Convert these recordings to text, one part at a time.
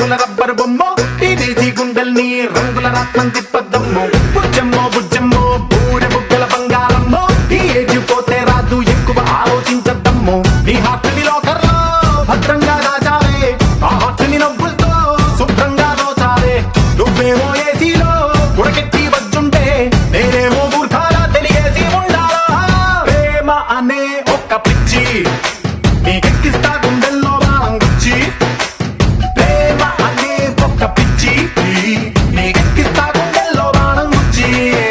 రంగుల రబ్బరు బొమ్మ టీనేజీ గుండెల్ని రంగుల రత్నం తిప్పద్దమ్మో బుజ్జమ్మో బుజ్జమ్మో బూరె బుగ్గల బంగారమ్మో ఈ ఏజ్ పోతే రాదు ఎక్కువ ఆలోచించద్దమ్మో నీ హార్ట్ని లోకర్లో భద్రంగా దాచావే ఆ హార్ట్ని నవ్వులతో శుభ్రంగా దోచావే నువ్వేమో ఏసీలో ఉడకెత్తి వచ్చుంటే నేనేమో మూర్ఖాలా తెలియేసి ఉండాలా ప్రేమ అనే ఒక్క పిచ్చి నీకెక్కిస్తా గుండెల్లో బాణం గుచ్చి ప్రేమ అనే ఒక్క పిచ్చి నీకెక్కిస్తా గుండెల్లో బాణం గుచ్చి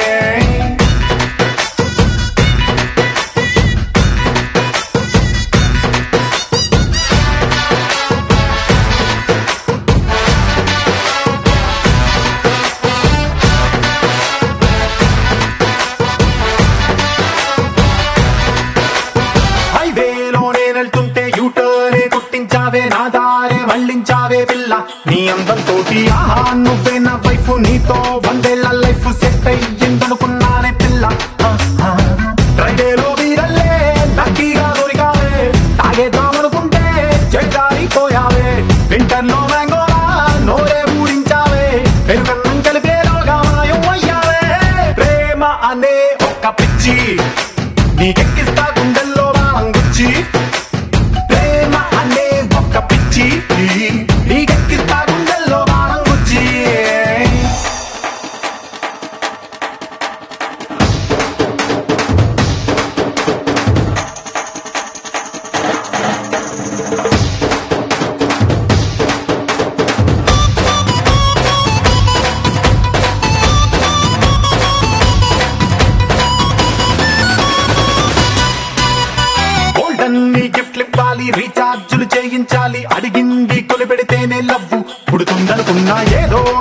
హైవేలో నేనెళ్తుంటే యూటర్నే కుట్టించావే నా దారే మళ్ళించావే పిల్ల నీ అందంతో ఆహా నువ్వే నా వైఫ్ నీతో వందేళ్ల లైఫ్ సెట్ అయ్యిందనుకున్నానే పిల్ల ఆ, ఆ. డ్రైవేలో వీరల్లే లక్కీగా దొరికావే తాగేద్దామనుకుంటే చెడ్డారిపోయావే వింటర్లో మ్యాంగోలా నోరే ఊరించావే పెరుగన్నం కలిపేలోగా మాయం అయ్యావే ప్రేమ అనే ఒక్క పిచ్చి నీకెక్కిస్తా గుండెల్లో బాణం గుచ్చి ప్రేమ అనే ఒక్క పిచ్చి నీకెక్కిస్తా గుండెల్లో బాణం గుచ్చి గోల్డెన్ నీ గిఫ్ట్లు ఇవ్వాలి రీఛార్జులు చేయించాలి అడిగింది కొలిపెడితేనే లవ్వు పుడుతుందనుకున్నా ఏదో